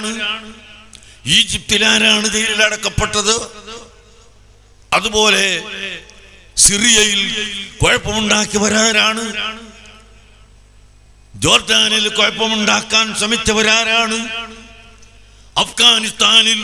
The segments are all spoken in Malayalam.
ആരാണ് ഈജിപ്തിൽ ആരാണ് ജയിലിൽ അടക്കപ്പെട്ടത് അതുപോലെ സിറിയയിൽ കുഴപ്പമുണ്ടാക്കിയവരാരാണ് ജോർദാനിൽ കുഴപ്പമുണ്ടാക്കാൻ ശ്രമിച്ചവരാരാണ് അഫ്ഗാനിസ്ഥാനിൽ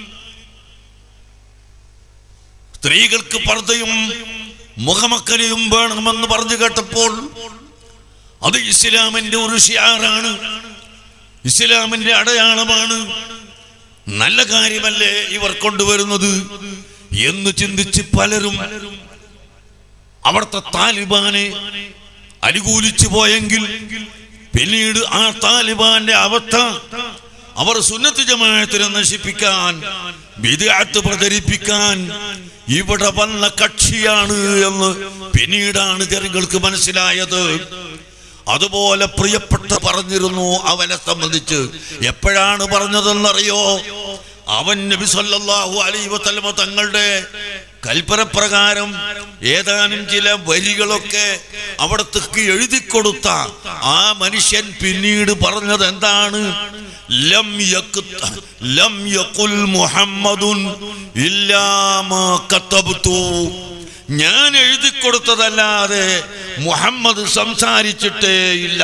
സ്ത്രീകൾക്ക് പർദ്ദയും മുഖമക്കലയും വേണമെന്ന് പറഞ്ഞു കേട്ടപ്പോൾ അത് ഇസ്ലാമിന്റെ ഒരു ഷിയാറാണ് ഇസ്ലാമിന്റെ അടയാളമാണ് നല്ല കാര്യമല്ലേ ഇവർ കൊണ്ടുവരുന്നത് എന്ന് ചിന്തിച്ച് പലരും അവിടുത്തെ താലിബാനെ അനുകൂലിച്ചു പോയെങ്കിൽ പിന്നീട് ആ താലിബാന്റെ അവസ്ഥ അവർ സുന്നത്ത് ജമാഅത്തിനെ നശിപ്പിക്കാൻ വിദഗ്ധ പ്രചരിപ്പിക്കാൻ ഇവിടെ വന്ന കക്ഷിയാണ് എന്ന് പിന്നീടാണ് ജനങ്ങൾക്ക് മനസ്സിലായത് അതുപോലെ പ്രിയപ്പെട്ട പറഞ്ഞിരുന്നു അവനെ സംബന്ധിച്ച് എപ്പോഴാണ് പറഞ്ഞതെന്നറിയോ അവൻ നബി സല്ലല്ലാഹു അലൈഹി വസല്ലമ തങ്ങളുടെ കൽപ്പന പ്രകാരം ഏതാനും ചില വരികളൊക്കെ അവിടത്തേക്ക് എഴുതി കൊടുത്ത ആ മനുഷ്യൻ പിന്നീട് പറഞ്ഞത് എന്താണ് ലം യക്- ലം യഖുൽ മുഹമ്മദുൻ ഇല്ലാ മാ കതബ്തു ഞാൻ എഴുതി കൊടുത്തതല്ലാതെ മുഹമ്മദ് സംസാരിച്ചിട്ടേ ഇല്ല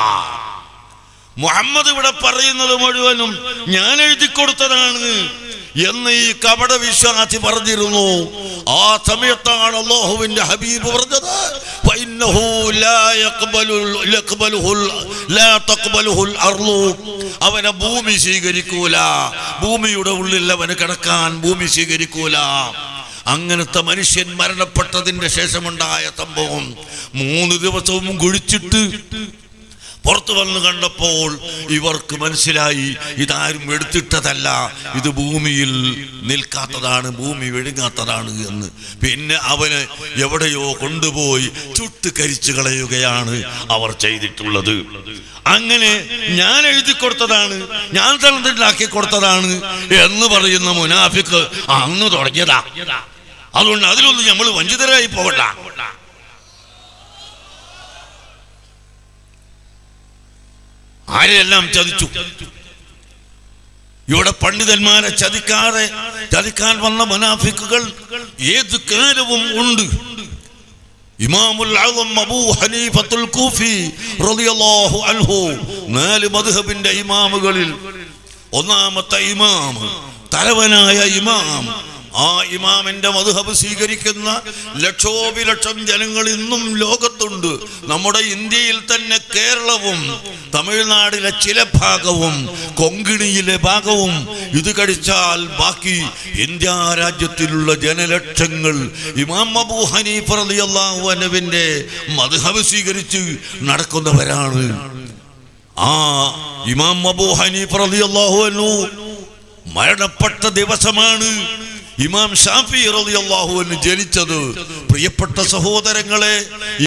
മുഹമ്മദ് ഇവിടെ പറയുന്നത് മുഴുവനും ഞാൻ എഴുതി കൊടുത്തതാണ് എന്ന് ഈ കപട വിശ്വാസി പറഞ്ഞിരുന്നു ആ സമയത്താണ് അള്ളാഹുവിന്റെ ഹബീബ് പറഞ്ഞത് فإنه لا يقبل يقبله لا تقبله الأرض അവനെ ഭൂമി സ്വീകരിക്കൂല ഭൂമിയുടെ ഉള്ളിൽ അവന് കിടക്കാൻ ഭൂമി സ്വീകരിക്കൂല അങ്ങനത്തെ മനുഷ്യൻ മരണപ്പെട്ടതിന്റെ ശേഷമുണ്ടായ സംഭവം മൂന്ന് ദിവസവും കുഴിച്ചിട്ട് പുറത്തു വന്ന് കണ്ടപ്പോൾ ഇവർക്ക് മനസ്സിലായി ഇതാരും എടുത്തിട്ടതല്ല ഇത് ഭൂമിയിൽ നിൽക്കാത്തതാണ് ഭൂമി വിഴുങ്ങാത്തതാണ് എന്ന് പിന്നെ അവന് എവിടെയോ കൊണ്ടുപോയി ചുട്ട് കരിച്ചു കളയുകയാണ് അവർ ചെയ്തിട്ടുള്ളത് അങ്ങനെ ഞാൻ എഴുതി കൊടുത്തതാണ് ഞാൻ തന്നിട്ടാക്കി കൊടുത്തതാണ് എന്ന് പറയുന്ന മുനാഫിക്ക് അന്ന് തുടങ്ങിയതാ അതുകൊണ്ട് അതിലൊന്നും നമ്മൾ വഞ്ചിതരായി പോകണ്ട ആരെയെല്ലാം ചതിച്ചു ഇവിടെ പണ്ഡിതന്മാരെ ചതിക്കാതെ ചതിക്കാൻ വന്ന മുനാഫിക്കുകൾ ഏത് കാലവും ഉണ്ട് ഇമാമുൽ അഅ്ളം അബൂ ഹനീഫത്തുൽ കൂഫി റളിയല്ലാഹു അൻഹു നാല് മദ്ഹബിന്റെ ഇമാമുകളിൽ ഒന്നാമത്തെ ഇമാം തലവനായ ഇമാം ആ ഇമാമിന്റെ മധുഹബ് സ്വീകരിക്കുന്ന ലക്ഷോപിലക്ഷം ജനങ്ങൾ ഇന്നും ലോകത്തുണ്ട് നമ്മുടെ ഇന്ത്യയിൽ തന്നെ കേരളവും തമിഴ്നാടിലെ ചില ഭാഗവും കൊങ്കിണിയിലെ ഭാഗവും ഇത് കഴിച്ചാൽ ബാക്കി ഇന്ത്യ രാജ്യത്തിലുള്ള ജനലക്ഷങ്ങൾ ഇമാം അബൂ ഹനീഫ് റളിയല്ലാഹു അൻഹുവിന്റെ മദ്ഹബ് സ്വീകരിച്ച് നടക്കുന്നവരാണ് ആ ഇമാം അബൂ ഹനീഫ് റളിയല്ലാഹു അൻഹു മരണപ്പെട്ട ദിവസമാണ് ഇമാം ഷാഫി റളിയല്ലാഹു അൻഹു ജനിച്ചത് പ്രിയപ്പെട്ട സഹോദരങ്ങളെ